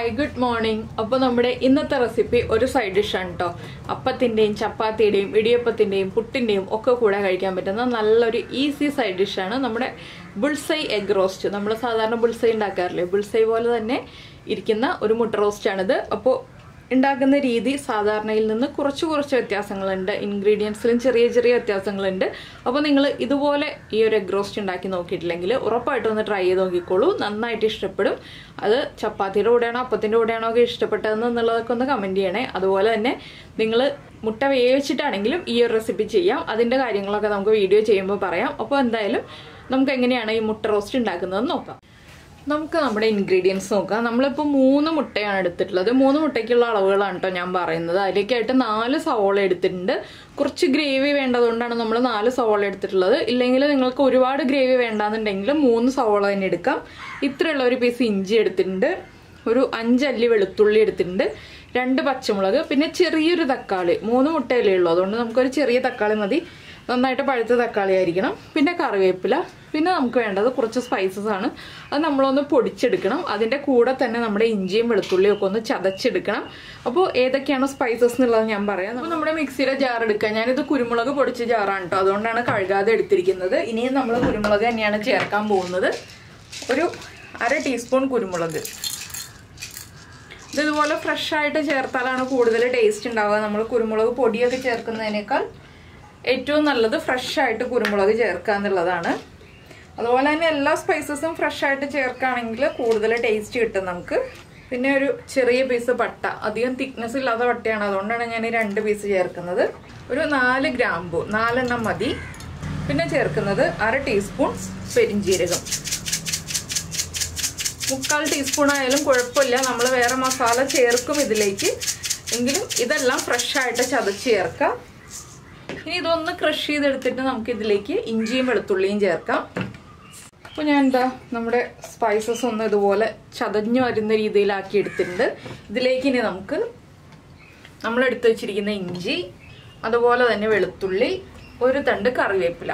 hi good morning അപ്പോൾ നമ്മുടെ ഇന്നത്തെ റെസിപ്പി ഒരു സൈഡ് ഡിഷാണ് കേട്ടോ അപ്പത്തിൻ്റെയും ചപ്പാത്തിയുടെയും ഇടിയപ്പത്തിൻ്റെയും പുട്ടിൻ്റെയും ഒക്കെ കൂടെ കഴിക്കാൻ പറ്റുന്ന നല്ലൊരു ഈസി സൈഡ് ഡിഷാണ് നമ്മുടെ ബുൾസൈ എഗ് റോസ്റ്റ് നമ്മൾ സാധാരണ ബുൾസൈ ഉണ്ടാക്കാറില്ലേ ബുൾസൈ പോലെ തന്നെ ഇരിക്കുന്ന ഒരു മുട്ട റോസ്റ്റാണിത് അപ്പോൾ ഉണ്ടാക്കുന്ന രീതി സാധാരണയിൽ നിന്ന് കുറച്ച് കുറച്ച് വ്യത്യാസങ്ങളുണ്ട് ഇൻഗ്രീഡിയൻസിലും ചെറിയ ചെറിയ വ്യത്യാസങ്ങളുണ്ട് അപ്പോൾ നിങ്ങൾ ഇതുപോലെ ഈ ഒരു എഗ് റോസ്റ്റ് ഉണ്ടാക്കി നോക്കിയിട്ടില്ലെങ്കിൽ ഉറപ്പായിട്ടും ഒന്ന് ട്രൈ ചെയ്ത് നോക്കിക്കോളൂ നന്നായിട്ട് ഇഷ്ടപ്പെടും അത് ചപ്പാത്തിയുടെ കൂടെയാണോ അപ്പത്തിൻ്റെ കൂടെയാണോ ഒക്കെ ഇഷ്ടപ്പെട്ടതെന്ന് എന്നുള്ളതൊക്കെ ഒന്ന് കമൻറ്റ് ചെയ്യണേ അതുപോലെ തന്നെ നിങ്ങൾ മുട്ട വേവിച്ചിട്ടാണെങ്കിലും ഈ ഒരു റെസിപ്പി ചെയ്യാം അതിൻ്റെ കാര്യങ്ങളൊക്കെ നമുക്ക് വീഡിയോ ചെയ്യുമ്പോൾ പറയാം അപ്പോൾ എന്തായാലും നമുക്ക് എങ്ങനെയാണ് ഈ മുട്ട റോസ്റ്റ് ഉണ്ടാക്കുന്നതെന്ന് നോക്കാം നമുക്ക് നമ്മുടെ ഇൻഗ്രീഡിയൻസ് നോക്കാം നമ്മളിപ്പോൾ മൂന്ന് മുട്ടയാണ് എടുത്തിട്ടുള്ളത് മൂന്ന് മുട്ടയ്ക്കുള്ള അളവുകളാണ് കേട്ടോ ഞാൻ പറയുന്നത് അതിലേക്കായിട്ട് നാല് സവോള എടുത്തിട്ടുണ്ട് കുറച്ച് ഗ്രേവി വേണ്ടതുകൊണ്ടാണ് നമ്മൾ നാല് സവോള എടുത്തിട്ടുള്ളത് ഇല്ലെങ്കിൽ നിങ്ങൾക്ക് ഒരുപാട് ഗ്രേവി വേണ്ടാന്നുണ്ടെങ്കിൽ മൂന്ന് സവോള തന്നെ എടുക്കാം ഇത്രയുള്ള ഒരു പീസ് ഇഞ്ചി എടുത്തിട്ടുണ്ട് ഒരു അഞ്ചല്ലി വെളുത്തുള്ളി എടുത്തിട്ടുണ്ട് രണ്ട് പച്ചമുളക് പിന്നെ ചെറിയൊരു തക്കാളി മൂന്ന് മുട്ടയല്ലേ ഉള്ളൂ അതുകൊണ്ട് നമുക്കൊരു ചെറിയ തക്കാളി മതി നന്നായിട്ട് പഴുത്ത തക്കാളി ആയിരിക്കണം പിന്നെ കറിവേപ്പില പിന്നെ നമുക്ക് വേണ്ടത് കുറച്ച് സ്പൈസസ് ആണ് അത് നമ്മളൊന്ന് പൊടിച്ചെടുക്കണം അതിൻ്റെ കൂടെ തന്നെ നമ്മുടെ ഇഞ്ചിയും വെളുത്തുള്ളിയും ഒക്കെ ഒന്ന് ചതച്ചെടുക്കണം അപ്പോൾ ഏതൊക്കെയാണ് സ്പൈസസ് എന്നുള്ളത് ഞാൻ പറയാം അപ്പോൾ നമ്മുടെ മിക്സിയിലെ ജാർ എടുക്കുക ഞാനിത് കുരുമുളക് പൊടിച്ച ജാറാണ് കേട്ടോ അതുകൊണ്ടാണ് കഴുകാതെ എടുത്തിരിക്കുന്നത് ഇനിയും നമ്മൾ കുരുമുളക് തന്നെയാണ് ചേർക്കാൻ പോകുന്നത് ഒരു അര ടീസ്പൂൺ കുരുമുളക് ഇത് ഇതുപോലെ ഫ്രഷ് ആയിട്ട് ചേർത്താലാണ് കൂടുതൽ ടേസ്റ്റ് ഉണ്ടാവുക നമ്മൾ കുരുമുളക് പൊടിയൊക്കെ ചേർക്കുന്നതിനേക്കാൾ ഏറ്റവും നല്ലത് ഫ്രഷ് ആയിട്ട് കുരുമുളക് ചേർക്കുക എന്നുള്ളതാണ് അതുപോലെ തന്നെ എല്ലാ സ്പൈസസും ഫ്രഷ് ആയിട്ട് ചേർക്കുകയാണെങ്കിൽ കൂടുതൽ ടേസ്റ്റ് കിട്ടും നമുക്ക് പിന്നെ ഒരു ചെറിയ പീസ് പട്ട അധികം തിക്നെസ് ഇല്ലാത്ത പട്ടയാണ് അതുകൊണ്ടാണ് ഞാൻ ഈ രണ്ട് പീസ് ചേർക്കുന്നത് ഒരു നാല് ഗ്രാമ്പു നാലെണ്ണം മതി പിന്നെ ചേർക്കുന്നത് അര ടീസ്പൂൺ പെരിഞ്ജീരകം മുക്കാൽ ടീസ്പൂൺ ആയാലും കുഴപ്പമില്ല നമ്മൾ വേറെ മസാല ചേർക്കും ഇതിലേക്ക് എങ്കിലും ഇതെല്ലാം ഫ്രഷ് ആയിട്ട് ചതച്ച് ചേർക്കാം ഇനി ഇതൊന്ന് ക്രഷ് ചെയ്തെടുത്തിട്ട് നമുക്ക് ഇതിലേക്ക് ഇഞ്ചിയും വെളുത്തുള്ളിയും ചേർക്കാം അപ്പോൾ ഞാൻ എന്താ നമ്മുടെ സ്പൈസസ് ഒന്ന് ഇതുപോലെ ചതഞ്ഞു വരുന്ന രീതിയിലാക്കി എടുത്തിട്ടുണ്ട് ഇതിലേക്ക് ഇനി നമുക്ക് നമ്മൾ എടുത്തു വെച്ചിരിക്കുന്ന ഇഞ്ചി അതുപോലെ തന്നെ വെളുത്തുള്ളി ഒരു തണ്ട് കറിവേപ്പില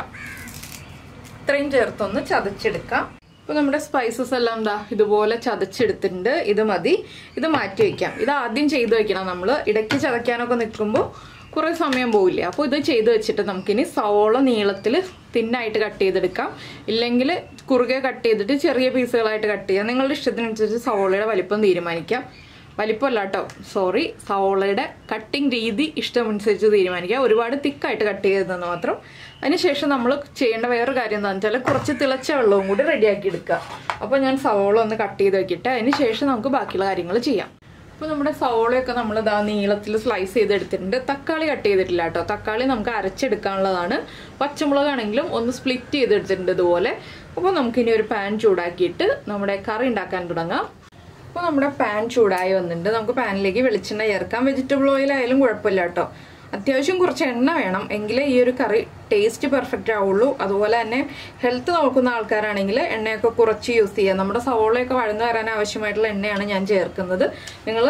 ഇത്രയും ചേർത്തൊന്ന് ചതച്ചെടുക്കാം ഇപ്പോൾ നമ്മുടെ സ്പൈസസ് എല്ലാം എന്താ ഇതുപോലെ ചതച്ചെടുത്തിട്ടുണ്ട് ഇത് മതി ഇത് മാറ്റി വയ്ക്കാം ഇത് ആദ്യം ചെയ്ത് വെക്കണം നമ്മൾ ഇടയ്ക്ക് ചതയ്ക്കാനൊക്കെ നിൽക്കുമ്പോൾ കുറേ സമയം പോവില്ലേ അപ്പോൾ ഇത് ചെയ്ത് വെച്ചിട്ട് നമുക്കിനി സവോള നീളത്തിൽ തിന്നായിട്ട് കട്ട് ചെയ്തെടുക്കാം ഇല്ലെങ്കിൽ കുറുകെ കട്ട് ചെയ്തിട്ട് ചെറിയ പീസുകളായിട്ട് കട്ട് ചെയ്യാം നിങ്ങളുടെ ഇഷ്ടത്തിനനുസരിച്ച് സവോളയുടെ വലിപ്പം തീരുമാനിക്കാം വലിപ്പമല്ല കേട്ടോ സോറി സവോളയുടെ കട്ടിങ് രീതി ഇഷ്ടമനുസരിച്ച് തീരുമാനിക്കുക ഒരുപാട് തിക്കായിട്ട് കട്ട് ചെയ്തതെന്ന് മാത്രം അതിനുശേഷം നമ്മൾ ചെയ്യേണ്ട വേറൊരു കാര്യം എന്താണെന്ന് വെച്ചാൽ കുറച്ച് തിളച്ച വെള്ളവും കൂടി റെഡിയാക്കി എടുക്കുക അപ്പോൾ ഞാൻ സവോള ഒന്ന് കട്ട് ചെയ്ത് വെക്കിട്ട് അതിന് ശേഷം നമുക്ക് ബാക്കിയുള്ള കാര്യങ്ങൾ ചെയ്യാം ഇപ്പോൾ നമ്മുടെ സവോളയൊക്കെ നമ്മൾ ഇതാ നീളത്തിൽ സ്ലൈസ് ചെയ്തെടുത്തിട്ടുണ്ട് തക്കാളി കട്ട് ചെയ്തിട്ടില്ല കേട്ടോ തക്കാളി നമുക്ക് അരച്ചെടുക്കാനുള്ളതാണ് പച്ചമുളകാണെങ്കിലും ഒന്ന് സ്പ്ലിറ്റ് ചെയ്തെടുത്തിട്ടുണ്ട് ഇതുപോലെ അപ്പോൾ നമുക്കിനി ഒരു പാൻ ചൂടാക്കിയിട്ട് നമ്മുടെ കറി ഉണ്ടാക്കാൻ തുടങ്ങാം അപ്പോൾ നമ്മുടെ പാൻ ചൂടായി വന്നിട്ടുണ്ട് നമുക്ക് പാനിലേക്ക് വെളിച്ചെണ്ണ ചേർക്കാം വെജിറ്റബിൾ ഓയിൽ ആയാലും കുഴപ്പമില്ല കേട്ടോ അത്യാവശ്യം കുറച്ച് എണ്ണ വേണം എങ്കിലേ ഈ ഒരു കറി ടേസ്റ്റ് പെർഫെക്റ്റ് ആവുള്ളൂ അതുപോലെ തന്നെ ഹെൽത്ത് നോക്കുന്ന ആൾക്കാരാണെങ്കിൽ എണ്ണയൊക്കെ കുറച്ച് യൂസ് ചെയ്യുക നമ്മുടെ സവോളയൊക്കെ വഴന്നു വരാൻ ആവശ്യമായിട്ടുള്ള എണ്ണയാണ് ഞാൻ ചേർക്കുന്നത് നിങ്ങൾ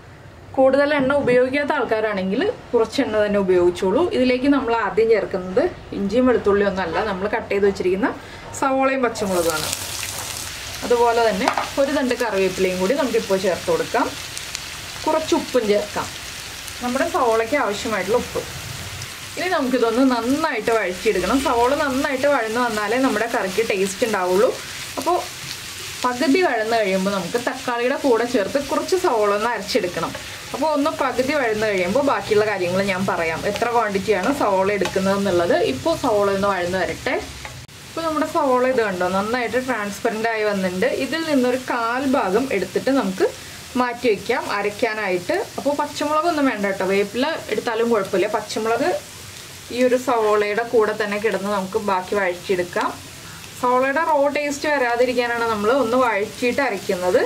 കൂടുതൽ എണ്ണ ഉപയോഗിക്കാത്ത ആൾക്കാരാണെങ്കിൽ കുറച്ച് എണ്ണ തന്നെ ഉപയോഗിച്ചോളൂ ഇതിലേക്ക് നമ്മൾ ആദ്യം ചേർക്കുന്നത് ഇഞ്ചിയും വെളുത്തുള്ളിയും ഒന്നല്ല നമ്മൾ കട്ട് ചെയ്ത് വെച്ചിരിക്കുന്ന സവോളയും പച്ചമുളകുമാണ് അതുപോലെ തന്നെ ഒരു തണ്ട് കറിവേപ്പിലയും കൂടി നമുക്കിപ്പോൾ ചേർത്ത് കൊടുക്കാം കുറച്ച് ഉപ്പും ചേർക്കാം നമ്മുടെ സവോളയ്ക്ക് ആവശ്യമായിട്ടുള്ള ഉപ്പ് ഇനി നമുക്കിതൊന്ന് നന്നായിട്ട് വഴറ്റിയെടുക്കണം സവോള നന്നായിട്ട് വഴന്ന് വന്നാലേ നമ്മുടെ കറിക്ക് ടേസ്റ്റ് ഉണ്ടാവുള്ളൂ അപ്പോൾ പകുതി വഴന്ന് കഴിയുമ്പോൾ നമുക്ക് തക്കാളിയുടെ കൂടെ ചേർത്ത് കുറച്ച് സവോള ഒന്ന് അരച്ചെടുക്കണം അപ്പോൾ ഒന്ന് പകുതി വഴന്ന് കഴിയുമ്പോൾ ബാക്കിയുള്ള കാര്യങ്ങൾ ഞാൻ പറയാം എത്ര ക്വാണ്ടിറ്റിയാണ് സവോള എടുക്കുന്നത് എന്നുള്ളത് ഇപ്പോൾ സവോള ഒന്ന് വഴന്ന് വരട്ടെ ഇപ്പോൾ നമ്മുടെ സവോള ഇത് കണ്ടോ നന്നായിട്ട് ട്രാൻസ്പെറൻ്റ് ആയി വന്നിട്ടുണ്ട് ഇതിൽ നിന്നൊരു കാൽ ഭാഗം എടുത്തിട്ട് നമുക്ക് മാറ്റി വയ്ക്കാം അരയ്ക്കാനായിട്ട് അപ്പോൾ പച്ചമുളകൊന്നും വേണ്ട കേട്ടോ വേപ്പില എടുത്താലും കുഴപ്പമില്ല പച്ചമുളക് ഈ ഒരു സവോളയുടെ കൂടെ തന്നെ കിടന്ന് നമുക്ക് ബാക്കി വഴറ്റിയെടുക്കാം സവോളയുടെ റോ ടേസ്റ്റ് വരാതിരിക്കാനാണ് നമ്മൾ ഒന്ന് വഴറ്റിയിട്ട് അരയ്ക്കുന്നത്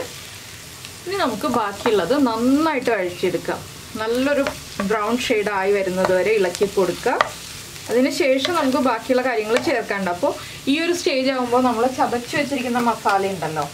ഇനി നമുക്ക് ബാക്കിയുള്ളത് നന്നായിട്ട് വഴറ്റിയെടുക്കാം നല്ലൊരു ബ്രൗൺ ആയി വരുന്നത് വരെ ഇളക്കി കൊടുക്കുക അതിനുശേഷം നമുക്ക് ബാക്കിയുള്ള കാര്യങ്ങൾ ചേർക്കാണ്ട് അപ്പോൾ ഈ ഒരു സ്റ്റേജ് ആകുമ്പോൾ നമ്മൾ ചതച്ച് വെച്ചിരിക്കുന്ന മസാല ഉണ്ടല്ലോ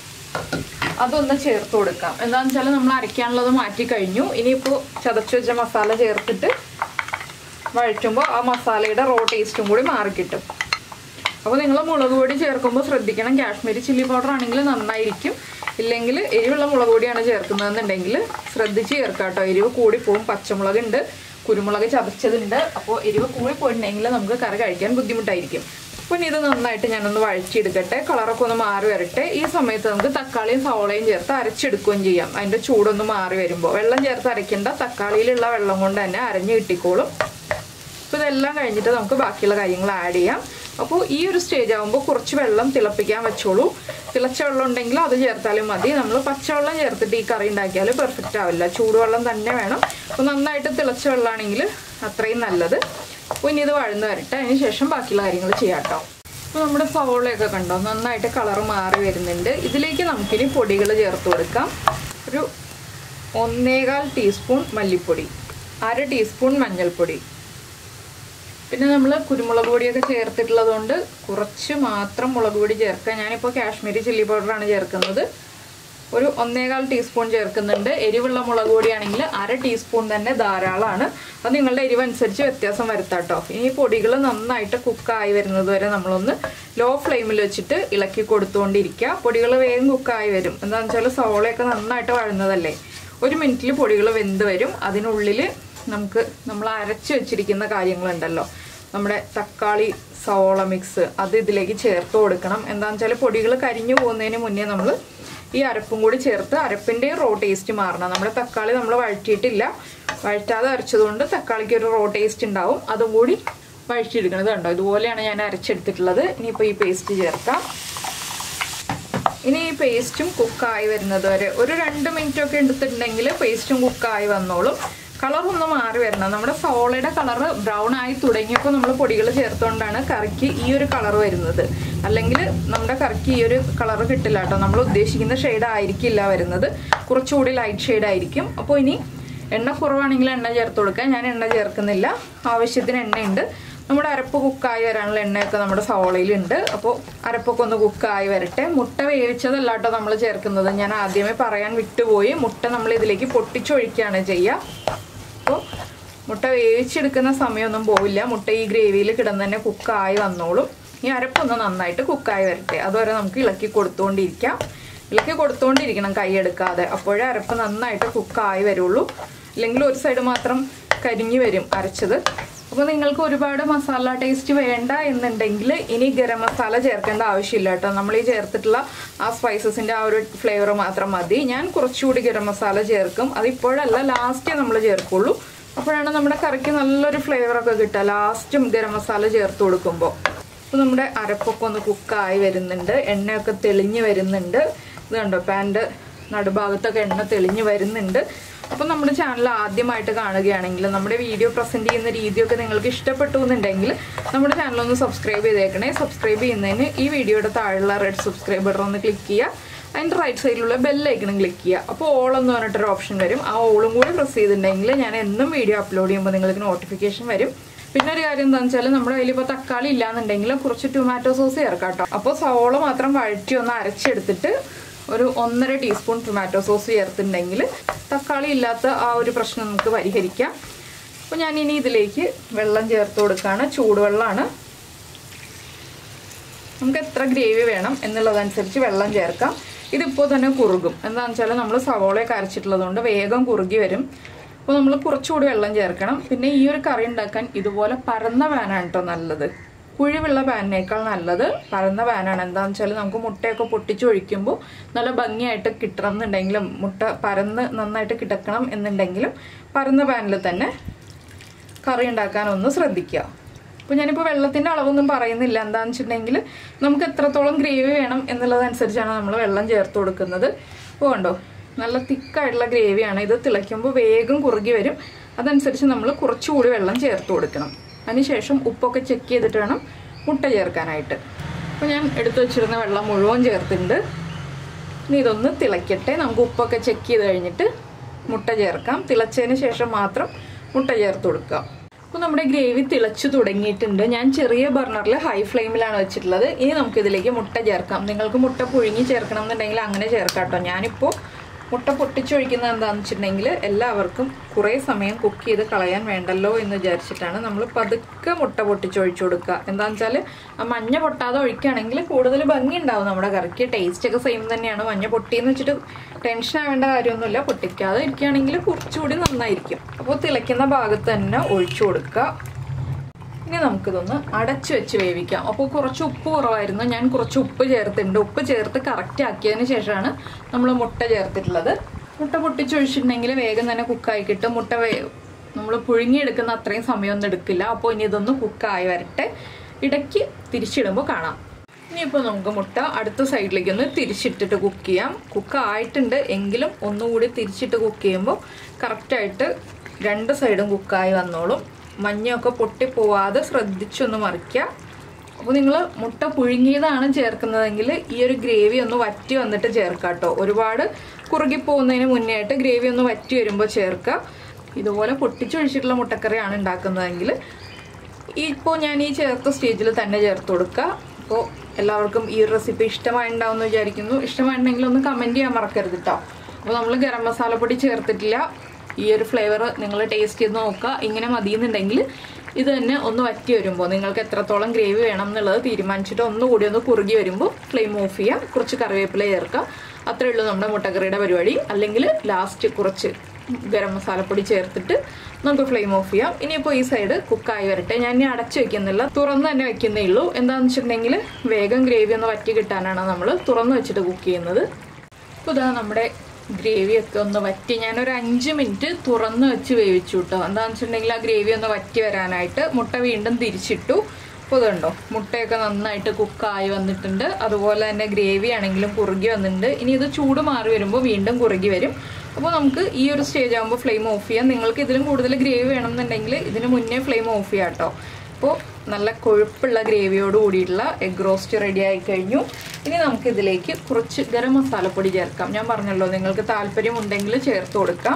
അതൊന്ന് ചേർത്ത് കൊടുക്കാം എന്താണെന്ന് വെച്ചാൽ നമ്മൾ അരയ്ക്കാനുള്ളത് മാറ്റി കഴിഞ്ഞു ഇനിയിപ്പോൾ ചതച്ച് വെച്ച മസാല ചേർത്തിട്ട് വഴറ്റുമ്പോൾ ആ മസാലയുടെ റോ ടേസ്റ്റും കൂടി മാറിക്കിട്ടും അപ്പോൾ നിങ്ങൾ മുളക് പൊടി ചേർക്കുമ്പോൾ ശ്രദ്ധിക്കണം കാശ്മീരി ചില്ലി പൗഡർ ആണെങ്കിൽ നന്നായിരിക്കും ഇല്ലെങ്കിൽ എരിവുള്ള മുളക് പൊടിയാണ് ചേർക്കുന്നതെന്നുണ്ടെങ്കിൽ ശ്രദ്ധിച്ച് ചേർക്കാം കേട്ടോ എരിവ് കൂടിപ്പോവും പച്ചമുളക് ഉണ്ട് കുരുമുളക് ചതച്ചതുണ്ട് അപ്പോൾ എരിവ് കൂടി പോയിട്ടുണ്ടെങ്കിൽ നമുക്ക് കറി കഴിക്കാൻ ബുദ്ധിമുട്ടായിരിക്കും പിന്നെ ഇത് നന്നായിട്ട് ഞാനൊന്ന് വഴറ്റിയെടുക്കട്ടെ കളറൊക്കെ ഒന്ന് മാറി വരട്ടെ ഈ സമയത്ത് നമുക്ക് തക്കാളിയും സവോളയും ചേർത്ത് അരച്ചെടുക്കുകയും ചെയ്യാം അതിൻ്റെ ചൂടൊന്ന് മാറി വരുമ്പോൾ വെള്ളം ചേർത്ത് അരയ്ക്കേണ്ട തക്കാളിയിലുള്ള വെള്ളം കൊണ്ട് തന്നെ അരഞ്ഞ് കിട്ടിക്കോളും അപ്പോൾ ഇതെല്ലാം കഴിഞ്ഞിട്ട് നമുക്ക് ബാക്കിയുള്ള കാര്യങ്ങൾ ആഡ് ചെയ്യാം അപ്പോൾ ഈ ഒരു സ്റ്റേജ് ആകുമ്പോൾ കുറച്ച് വെള്ളം തിളപ്പിക്കാൻ വെച്ചോളൂ തിളച്ച വെള്ളം ഉണ്ടെങ്കിൽ അത് ചേർത്താലും മതി നമ്മൾ പച്ചവെള്ളം ചേർത്തിട്ട് ഈ കറി ഉണ്ടാക്കിയാൽ പെർഫെക്റ്റ് ആവില്ല ചൂടുവെള്ളം തന്നെ വേണം അപ്പോൾ നന്നായിട്ട് തിളച്ച വെള്ളമാണെങ്കിൽ അത്രയും നല്ലത് അപ്പോൾ ഇനി ഇത് വഴന്ന് വരട്ടെ അതിന് ശേഷം ബാക്കിയുള്ള കാര്യങ്ങൾ ചെയ്യാം കേട്ടോ അപ്പോൾ നമ്മുടെ സവോളയൊക്കെ കണ്ടോ നന്നായിട്ട് കളർ മാറി വരുന്നുണ്ട് ഇതിലേക്ക് നമുക്കിനി പൊടികൾ ചേർത്ത് കൊടുക്കാം ഒരു ഒന്നേകാൽ ടീസ്പൂൺ മല്ലിപ്പൊടി അര ടീസ്പൂൺ മഞ്ഞൾപ്പൊടി പിന്നെ നമ്മൾ കുരുമുളക് പൊടിയൊക്കെ ചേർത്തിട്ടുള്ളത് കൊണ്ട് കുറച്ച് മാത്രം മുളക് പൊടി ചേർക്കുക ഞാനിപ്പോൾ കാശ്മീരി ചില്ലി പൗഡറാണ് ചേർക്കുന്നത് ഒരു ഒന്നേകാൽ ടീസ്പൂൺ ചേർക്കുന്നുണ്ട് എരിവുള്ള മുളക് പൊടിയാണെങ്കിൽ അര ടീസ്പൂൺ തന്നെ ധാരാളമാണ് അത് നിങ്ങളുടെ എരിവ് അനുസരിച്ച് വ്യത്യാസം വരുത്താം കേട്ടോ ഇനി ഈ പൊടികൾ നന്നായിട്ട് കുക്കായി വരുന്നത് വരെ നമ്മളൊന്ന് ലോ ഫ്ലെയിമിൽ വെച്ചിട്ട് ഇളക്കി കൊടുത്തുകൊണ്ടിരിക്കുക പൊടികൾ വേഗം കുക്കായി വരും എന്താണെന്ന് വെച്ചാൽ സവോളയൊക്കെ നന്നായിട്ട് വഴുന്നതല്ലേ ഒരു മിനിറ്റിൽ പൊടികൾ വെന്ത് വരും അതിനുള്ളിൽ നമുക്ക് നമ്മൾ അരച്ച് വെച്ചിരിക്കുന്ന കാര്യങ്ങളുണ്ടല്ലോ നമ്മുടെ തക്കാളി സവോള മിക്സ് അത് ഇതിലേക്ക് ചേർത്ത് കൊടുക്കണം എന്താണെന്ന് വെച്ചാൽ പൊടികൾ കരിഞ്ഞു പോകുന്നതിന് മുന്നേ നമ്മൾ ഈ അരപ്പും കൂടി ചേർത്ത് അരപ്പിൻ്റെ റോ ടേസ്റ്റ് മാറണം നമ്മുടെ തക്കാളി നമ്മൾ വഴറ്റിയിട്ടില്ല വഴറ്റാതെ അരച്ചതുകൊണ്ട് തക്കാളിക്ക് ഒരു റോ ടേസ്റ്റ് ഉണ്ടാവും അതും കൂടി വഴറ്റിയെടുക്കുന്നത് കണ്ടോ ഇതുപോലെയാണ് ഞാൻ അരച്ചെടുത്തിട്ടുള്ളത് ഇനിയിപ്പോൾ ഈ പേസ്റ്റ് ചേർക്കാം ഇനി ഈ പേസ്റ്റും കുക്കായി വരുന്നത് വരെ ഒരു രണ്ട് മിനിറ്റ് ഒക്കെ എടുത്തിട്ടുണ്ടെങ്കിൽ പേസ്റ്റും കുക്കായി വന്നോളും കളർ ഒന്ന് മാറി വരണം നമ്മുടെ സോളയുടെ കളർ ബ്രൗൺ ആയി തുടങ്ങിയപ്പോൾ നമ്മൾ പൊടികൾ ചേർത്തുകൊണ്ടാണ് കറിക്ക് ഈ ഒരു കളർ വരുന്നത് അല്ലെങ്കിൽ നമ്മുടെ കറിക്ക് ഈ ഒരു കളർ കിട്ടില്ല കേട്ടോ നമ്മൾ ഉദ്ദേശിക്കുന്ന ഷെയ്ഡ് ആയിരിക്കില്ല വരുന്നത് കുറച്ചുകൂടി ലൈറ്റ് ഷെയ്ഡ് ആയിരിക്കും അപ്പോൾ ഇനി എണ്ണ കുറവാണെങ്കിൽ എണ്ണ ചേർത്ത് കൊടുക്കുക ഞാൻ എണ്ണ ചേർക്കുന്നില്ല ആവശ്യത്തിന് എണ്ണയുണ്ട് നമ്മുടെ അരപ്പ് കുക്കായി വരാനുള്ള എണ്ണയൊക്കെ നമ്മുടെ സവോളയിലുണ്ട് അപ്പോൾ അരപ്പൊക്കെ ഒന്ന് കുക്കായി വരട്ടെ മുട്ട വേവിച്ചതല്ല കേട്ടോ നമ്മൾ ചേർക്കുന്നത് ഞാൻ ആദ്യമേ പറയാൻ വിട്ടുപോയി മുട്ട നമ്മൾ ഇതിലേക്ക് പൊട്ടിച്ചൊഴിക്കുകയാണ് ചെയ്യുക അപ്പോൾ മുട്ട വേവിച്ചെടുക്കുന്ന സമയമൊന്നും പോവില്ല മുട്ട ഈ ഗ്രേവിയിൽ കിടന്ന് തന്നെ കുക്കായി വന്നോളും ഈ അരപ്പൊന്ന് നന്നായിട്ട് കുക്കായി വരട്ടെ അതുവരെ നമുക്ക് ഇളക്കി കൊടുത്തുകൊണ്ടിരിക്കാം ഇളക്കി കൊടുത്തുകൊണ്ടിരിക്കണം കൈ എടുക്കാതെ അപ്പോഴേ അരപ്പ് നന്നായിട്ട് കുക്കായി വരുള്ളൂ അല്ലെങ്കിൽ ഒരു സൈഡ് മാത്രം കരിഞ്ഞു വരും അരച്ചത് അപ്പോൾ നിങ്ങൾക്ക് ഒരുപാട് മസാല ടേസ്റ്റ് വേണ്ട എന്നുണ്ടെങ്കിൽ ഇനി ഗരം മസാല ചേർക്കേണ്ട ആവശ്യമില്ല കേട്ടോ നമ്മൾ ഈ ചേർത്തിട്ടുള്ള ആ സ്പൈസസിൻ്റെ ആ ഒരു ഫ്ലേവർ മാത്രം മതി ഞാൻ കുറച്ചുകൂടി ഗരം മസാല ചേർക്കും അത് ഇപ്പോഴല്ല ലാസ്റ്റേ നമ്മൾ ചേർക്കുള്ളൂ അപ്പോഴാണ് നമ്മുടെ കറിക്ക് നല്ലൊരു ഫ്ലേവറൊക്കെ കിട്ടുക ലാസ്റ്റും ഗരം മസാല ചേർത്ത് കൊടുക്കുമ്പോൾ അപ്പോൾ നമ്മുടെ അരപ്പൊക്കെ ഒന്ന് കുക്കായി വരുന്നുണ്ട് എണ്ണയൊക്കെ തെളിഞ്ഞ് വരുന്നുണ്ട് ഇത് കണ്ടോ പാൻ്റെ നടുഭാഗത്തൊക്കെ എണ്ണ തെളിഞ്ഞ് വരുന്നുണ്ട് അപ്പോൾ നമ്മുടെ ചാനൽ ആദ്യമായിട്ട് കാണുകയാണെങ്കിൽ നമ്മുടെ വീഡിയോ പ്രസൻറ്റ് ചെയ്യുന്ന രീതിയൊക്കെ നിങ്ങൾക്ക് ഇഷ്ടപ്പെട്ടു എന്നുണ്ടെങ്കിൽ നമ്മുടെ ചാനൽ ഒന്ന് സബ്സ്ക്രൈബ് ചെയ്തേക്കണേ സബ്സ്ക്രൈബ് ചെയ്യുന്നതിന് ഈ വീഡിയോയുടെ താഴെയുള്ള റെഡ് സബ്സ്ക്രൈബ് ബട്ടൺ ഒന്ന് ക്ലിക്ക് ചെയ്യുക അതിൻ്റെ റൈറ്റ് സൈഡിലുള്ള ബെല്ലൈക്കണം ക്ലിക്ക് ചെയ്യുക അപ്പോൾ ഓൾ എന്ന് പറഞ്ഞിട്ടൊരു ഓപ്ഷൻ വരും ആ ഓളും കൂടി പ്രസ് ചെയ്തിട്ടുണ്ടെങ്കിൽ ഞാൻ എന്നും വീഡിയോ അപ്ലോഡ് ചെയ്യുമ്പോൾ നിങ്ങൾക്ക് നോട്ടിഫിക്കേഷൻ വരും പിന്നെ ഒരു കാര്യം എന്താണെന്ന് വെച്ചാൽ നമ്മുടെ കയ്യിൽ ഇപ്പോൾ തക്കാളി ഇല്ലാന്നുണ്ടെങ്കിൽ കുറച്ച് ടൊമാറ്റോ സോസ് ചേർക്കാം കേട്ടോ അപ്പോൾ സവോള മാത്രം വഴറ്റി ഒന്ന് അരച്ചെടുത്തിട്ട് ഒരു ഒന്നര ടീസ്പൂൺ ടൊമാറ്റോ സോസ് ചേർത്തിട്ടുണ്ടെങ്കിൽ തക്കാളി ഇല്ലാത്ത ആ ഒരു പ്രശ്നം നമുക്ക് പരിഹരിക്കാം അപ്പോൾ ഞാൻ ഇനി ഇതിലേക്ക് വെള്ളം ചേർത്ത് കൊടുക്കുകയാണ് ചൂടുവെള്ളമാണ് നമുക്ക് എത്ര ഗ്രേവി വേണം എന്നുള്ളതനുസരിച്ച് വെള്ളം ചേർക്കാം ഇതിപ്പോൾ തന്നെ കുറുകും എന്താണെന്ന് വെച്ചാൽ നമ്മൾ സവോളയൊക്കെ അരച്ചിട്ടുള്ളത് കൊണ്ട് വേഗം കുറുകി വരും അപ്പോൾ നമ്മൾ കുറച്ചുകൂടി വെള്ളം ചേർക്കണം പിന്നെ ഈ ഒരു കറി ഉണ്ടാക്കാൻ ഇതുപോലെ പരന്ന പാനാണ് കേട്ടോ നല്ലത് കുഴിവുള്ള പാനിനേക്കാൾ നല്ലത് പരന്ന പാനാണ് എന്താണെന്ന് വെച്ചാൽ നമുക്ക് മുട്ടയൊക്കെ പൊട്ടിച്ചൊഴിക്കുമ്പോൾ നല്ല ഭംഗിയായിട്ട് കിട്ടണം എന്നുണ്ടെങ്കിലും മുട്ട പരന്ന് നന്നായിട്ട് കിടക്കണം എന്നുണ്ടെങ്കിലും പരന്ന പാനിൽ തന്നെ കറി ഉണ്ടാക്കാനൊന്ന് ശ്രദ്ധിക്കുക അപ്പോൾ ഞാനിപ്പോൾ വെള്ളത്തിൻ്റെ അളവൊന്നും പറയുന്നില്ല എന്താണെന്ന് വെച്ചിട്ടുണ്ടെങ്കിൽ നമുക്ക് എത്രത്തോളം ഗ്രേവി വേണം എന്നുള്ളതനുസരിച്ചാണ് നമ്മൾ വെള്ളം ചേർത്ത് കൊടുക്കുന്നത് അപ്പോൾ കണ്ടോ നല്ല തിക്കായിട്ടുള്ള ഗ്രേവിയാണ് ഇത് തിളയ്ക്കുമ്പോൾ വേഗം കുറുകി വരും അതനുസരിച്ച് നമ്മൾ കുറച്ചുകൂടി വെള്ളം ചേർത്ത് കൊടുക്കണം അതിനുശേഷം ഉപ്പൊക്കെ ചെക്ക് ചെയ്തിട്ട് വേണം മുട്ട ചേർക്കാനായിട്ട് അപ്പോൾ ഞാൻ എടുത്തു വെച്ചിരുന്ന വെള്ളം മുഴുവൻ ചേർത്തിട്ടുണ്ട് ഇനി ഇതൊന്ന് തിളയ്ക്കട്ടെ നമുക്ക് ഉപ്പൊക്കെ ചെക്ക് ചെയ്ത് കഴിഞ്ഞിട്ട് മുട്ട ചേർക്കാം തിളച്ചതിന് ശേഷം മാത്രം മുട്ട ചേർത്ത് കൊടുക്കാം അപ്പോൾ നമ്മുടെ ഗ്രേവി തിളച്ചു തുടങ്ങിയിട്ടുണ്ട് ഞാൻ ചെറിയ ബർണറിൽ ഹൈ ഫ്ലെയിമിലാണ് വെച്ചിട്ടുള്ളത് ഇനി നമുക്ക് ഇതിലേക്ക് മുട്ട ചേർക്കാം നിങ്ങൾക്ക് മുട്ട പുഴുങ്ങി ചേർക്കണം എന്നുണ്ടെങ്കിൽ അങ്ങനെ ചേർക്കാം കേട്ടോ ഞാനിപ്പോൾ മുട്ട പൊട്ടിച്ചൊഴിക്കുന്നത് എന്താണെന്ന് വെച്ചിട്ടുണ്ടെങ്കിൽ എല്ലാവർക്കും കുറേ സമയം കുക്ക് ചെയ്ത് കളയാൻ വേണ്ടല്ലോ എന്ന് വിചാരിച്ചിട്ടാണ് നമ്മൾ പതുക്കെ മുട്ട പൊട്ടിച്ചൊഴിച്ചു കൊടുക്കുക എന്താണെന്ന് വെച്ചാൽ ആ മഞ്ഞ പൊട്ടാതെ ഒഴിക്കുകയാണെങ്കിൽ കൂടുതൽ ഭംഗി ഉണ്ടാവും നമ്മുടെ കറിക്ക് ടേസ്റ്റ് ഒക്കെ സെയിം തന്നെയാണ് മഞ്ഞ പൊട്ടിയെന്ന് വെച്ചിട്ട് ടെൻഷൻ ആവേണ്ട കാര്യമൊന്നുമില്ല പൊട്ടിക്കാതെ ഇരിക്കുകയാണെങ്കിൽ കുറച്ചുകൂടി നന്നായിരിക്കും അപ്പോൾ തിളയ്ക്കുന്ന ഭാഗത്ത് തന്നെ ഒഴിച്ചു കൊടുക്കുക ഇനി നമുക്കിതൊന്ന് അടച്ചു വെച്ച് വേവിക്കാം അപ്പോൾ കുറച്ച് ഉപ്പ് കുറവായിരുന്നു ഞാൻ കുറച്ച് ഉപ്പ് ചേർത്തിട്ടുണ്ട് ഉപ്പ് ചേർത്ത് കറക്റ്റ് ആക്കിയതിന് ശേഷമാണ് നമ്മൾ മുട്ട ചേർത്തിട്ടുള്ളത് മുട്ട പൊട്ടിച്ചൊഴിച്ചിട്ടുണ്ടെങ്കിൽ വേഗം തന്നെ കുക്കായി കിട്ടും മുട്ട വേ നമ്മൾ പുഴുങ്ങിയെടുക്കുന്ന അത്രയും സമയമൊന്നും എടുക്കില്ല അപ്പോൾ ഇനി ഇതൊന്ന് കുക്കായി വരട്ടെ ഇടയ്ക്ക് തിരിച്ചിടുമ്പോൾ കാണാം ഇനിയിപ്പോൾ നമുക്ക് മുട്ട അടുത്ത സൈഡിലേക്ക് ഒന്ന് തിരിച്ചിട്ടിട്ട് കുക്ക് ചെയ്യാം കുക്ക് ആയിട്ടുണ്ട് എങ്കിലും ഒന്നുകൂടി തിരിച്ചിട്ട് കുക്ക് ചെയ്യുമ്പോൾ കറക്റ്റായിട്ട് രണ്ട് സൈഡും കുക്കായി വന്നോളും മഞ്ഞയൊക്കെ പൊട്ടിപ്പോവാതെ ശ്രദ്ധിച്ചൊന്ന് മറിക്കുക അപ്പോൾ നിങ്ങൾ മുട്ട പുഴുങ്ങിയതാണ് ചേർക്കുന്നതെങ്കിൽ ഈ ഒരു ഗ്രേവി ഒന്ന് വറ്റി വന്നിട്ട് ചേർക്കുക കേട്ടോ ഒരുപാട് കുറുകി പോകുന്നതിന് മുന്നേ ആയിട്ട് ഗ്രേവി ഒന്ന് വറ്റി വരുമ്പോൾ ചേർക്കുക ഇതുപോലെ പൊട്ടിച്ചൊഴിച്ചിട്ടുള്ള മുട്ടക്കറിയാണ് ഉണ്ടാക്കുന്നതെങ്കിൽ ഇപ്പോൾ ഞാൻ ഈ ചേർത്ത സ്റ്റേജിൽ തന്നെ ചേർത്ത് കൊടുക്കുക അപ്പോൾ എല്ലാവർക്കും ഈ ഒരു റെസിപ്പി ഇഷ്ടമായിട്ടുണ്ടാവും എന്ന് വിചാരിക്കുന്നു ഇഷ്ടമായിട്ടുണ്ടെങ്കിൽ ഒന്ന് കമൻറ്റ് ചെയ്യാൻ മറക്കരുത് കേട്ടോ അപ്പോൾ നമ്മൾ ഗരം മസാലപ്പൊടി ചേർത്തിട്ടില്ല ഈ ഒരു ഫ്ലേവർ നിങ്ങൾ ടേസ്റ്റ് ചെയ്ത് നോക്കുക ഇങ്ങനെ മതിയെന്നുണ്ടെങ്കിൽ ഇത് തന്നെ ഒന്ന് വറ്റി വരുമ്പോൾ നിങ്ങൾക്ക് എത്രത്തോളം ഗ്രേവി വേണം എന്നുള്ളത് തീരുമാനിച്ചിട്ട് ഒന്നുകൂടി ഒന്ന് കുറുകി വരുമ്പോൾ ഫ്ലെയിം ഓഫ് ചെയ്യാം കുറച്ച് കറിവേപ്പില ചേർക്കാം അത്രയേ ഉള്ളൂ നമ്മുടെ മുട്ടക്കറിയുടെ പരിപാടി അല്ലെങ്കിൽ ലാസ്റ്റ് കുറച്ച് ഗരം മസാലപ്പൊടി ചേർത്തിട്ട് നമുക്ക് ഫ്ലെയിം ഓഫ് ചെയ്യാം ഇനിയിപ്പോൾ ഈ സൈഡ് കുക്കായി വരട്ടെ ഞാൻ ഇനി അടച്ചു വെക്കുന്നില്ല തുറന്ന് തന്നെ വെക്കുന്നേ ഉള്ളൂ എന്താണെന്ന് വെച്ചിട്ടുണ്ടെങ്കിൽ വേഗം ഗ്രേവി ഒന്ന് വറ്റി കിട്ടാനാണ് നമ്മൾ തുറന്ന് വെച്ചിട്ട് കുക്ക് ചെയ്യുന്നത് അപ്പോൾ ഇതാ നമ്മുടെ ഗ്രേവി ഒക്കെ ഒന്ന് വറ്റി ഞാനൊരു അഞ്ച് മിനിറ്റ് തുറന്ന് വെച്ച് വേവിച്ചു കേട്ടോ എന്താണെന്ന് വെച്ചിട്ടുണ്ടെങ്കിൽ ആ ഗ്രേവി ഒന്ന് വറ്റി വരാനായിട്ട് മുട്ട വീണ്ടും തിരിച്ചിട്ടു അപ്പോൾ ഇതുണ്ടോ മുട്ടയൊക്കെ നന്നായിട്ട് കുക്കായി വന്നിട്ടുണ്ട് അതുപോലെ തന്നെ ഗ്രേവി ആണെങ്കിലും കുറുകി വന്നിട്ടുണ്ട് ഇനി ഇത് ചൂട് മാറി വരുമ്പോൾ വീണ്ടും കുറുകി വരും അപ്പോൾ നമുക്ക് ഈ ഒരു സ്റ്റേജ് ആകുമ്പോൾ ഫ്ലെയിം ഓഫ് ചെയ്യാം നിങ്ങൾക്ക് ഇതിലും കൂടുതൽ ഗ്രേവി വേണമെന്നുണ്ടെങ്കിൽ ഇതിന് മുന്നേ ഫ്ലെയിം ഓഫ് ചെയ്യാം കേട്ടോ അപ്പോൾ നല്ല കൊഴുപ്പുള്ള ഗ്രേവിയോട് കൂടിയിട്ടുള്ള എഗ് റോസ്റ്റ് റെഡി ആയി കഴിഞ്ഞു ഇനി നമുക്ക് ഇതിലേക്ക് കുറച്ച് ഗരം മസാലപ്പൊടി ചേർക്കാം ഞാൻ പറഞ്ഞല്ലോ നിങ്ങൾക്ക് താല്പര്യം ഉണ്ടെങ്കിൽ ചേർത്ത് കൊടുക്കാം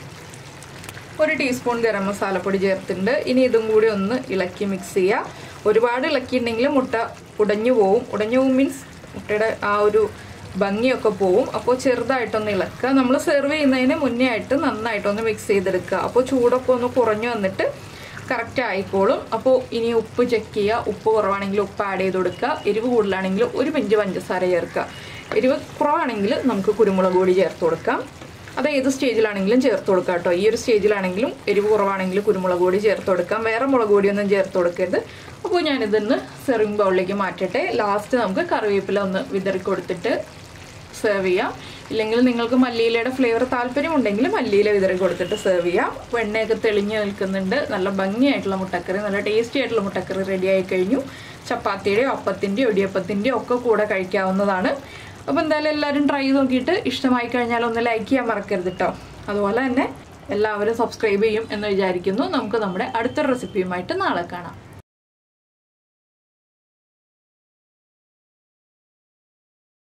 ഒരു ടീസ്പൂൺ ഗരം മസാലപ്പൊടി ചേർത്തിട്ടുണ്ട് ഇനി ഇതും കൂടി ഒന്ന് ഇളക്കി മിക്സ് ചെയ്യുക ഒരുപാട് ഇളക്കിയിട്ടുണ്ടെങ്കിൽ മുട്ട ഉടഞ്ഞു പോവും ഉടഞ്ഞു പോവും മീൻസ് മുട്ടയുടെ ആ ഒരു ഭംഗിയൊക്കെ പോവും അപ്പോൾ ചെറുതായിട്ടൊന്ന് ഇളക്കുക നമ്മൾ സെർവ് ചെയ്യുന്നതിന് മുന്നേ ആയിട്ട് നന്നായിട്ടൊന്ന് മിക്സ് ചെയ്തെടുക്കുക അപ്പോൾ ചൂടൊക്കെ ഒന്ന് കുറഞ്ഞു വന്നിട്ട് കറക്റ്റ് ആയിക്കോളും അപ്പോൾ ഇനി ഉപ്പ് ചെക്ക് ചെയ്യുക ഉപ്പ് കുറവാണെങ്കിൽ ഉപ്പ് ആഡ് ചെയ്ത് കൊടുക്കുക എരിവ് കൂടുതലാണെങ്കിൽ ഒരു പിഞ്ച് പഞ്ചസാര ചേർക്കുക എരിവ് കുറവാണെങ്കിൽ നമുക്ക് കുരുമുളക് പൊടി ചേർത്ത് കൊടുക്കാം അത് ഏത് സ്റ്റേജിലാണെങ്കിലും ചേർത്ത് കൊടുക്കാം കേട്ടോ ഈ ഒരു സ്റ്റേജിലാണെങ്കിലും എരിവ് കുറവാണെങ്കിൽ കുരുമുളക് പൊടി ചേർത്ത് കൊടുക്കാം വേറെ മുളക് പൊടിയൊന്നും ചേർത്ത് കൊടുക്കരുത് അപ്പോൾ ഞാനിതൊന്ന് സെർവിങ് ബൗളിലേക്ക് മാറ്റട്ടെ ലാസ്റ്റ് നമുക്ക് കറിവേപ്പില ഒന്ന് വിതറി കൊടുത്തിട്ട് സെർവ് ചെയ്യാം ഇല്ലെങ്കിൽ നിങ്ങൾക്ക് മല്ലിയിലയുടെ ഫ്ലേവർ താല്പര്യമുണ്ടെങ്കിൽ മല്ലിയില വിതറി കൊടുത്തിട്ട് സെർവ് ചെയ്യാം വെണ്ണയൊക്കെ തെളിഞ്ഞ് നിൽക്കുന്നുണ്ട് നല്ല ഭംഗിയായിട്ടുള്ള മുട്ടക്കറി നല്ല ടേസ്റ്റി ആയിട്ടുള്ള മുട്ടക്കറി റെഡി ആയി കഴിഞ്ഞു ചപ്പാത്തിയുടെയോ അപ്പത്തിൻ്റെയോ ഇടിയപ്പത്തിൻ്റെയോ ഒക്കെ കൂടെ കഴിക്കാവുന്നതാണ് അപ്പോൾ എന്തായാലും എല്ലാവരും ട്രൈ ചെയ്ത് നോക്കിയിട്ട് ഇഷ്ടമായി കഴിഞ്ഞാൽ ഒന്ന് ലൈക്ക് ചെയ്യാൻ മറക്കരുത് കേട്ടോ അതുപോലെ തന്നെ എല്ലാവരും സബ്സ്ക്രൈബ് ചെയ്യും എന്ന് വിചാരിക്കുന്നു നമുക്ക് നമ്മുടെ അടുത്ത റെസിപ്പിയുമായിട്ട് നാളെ കാണാം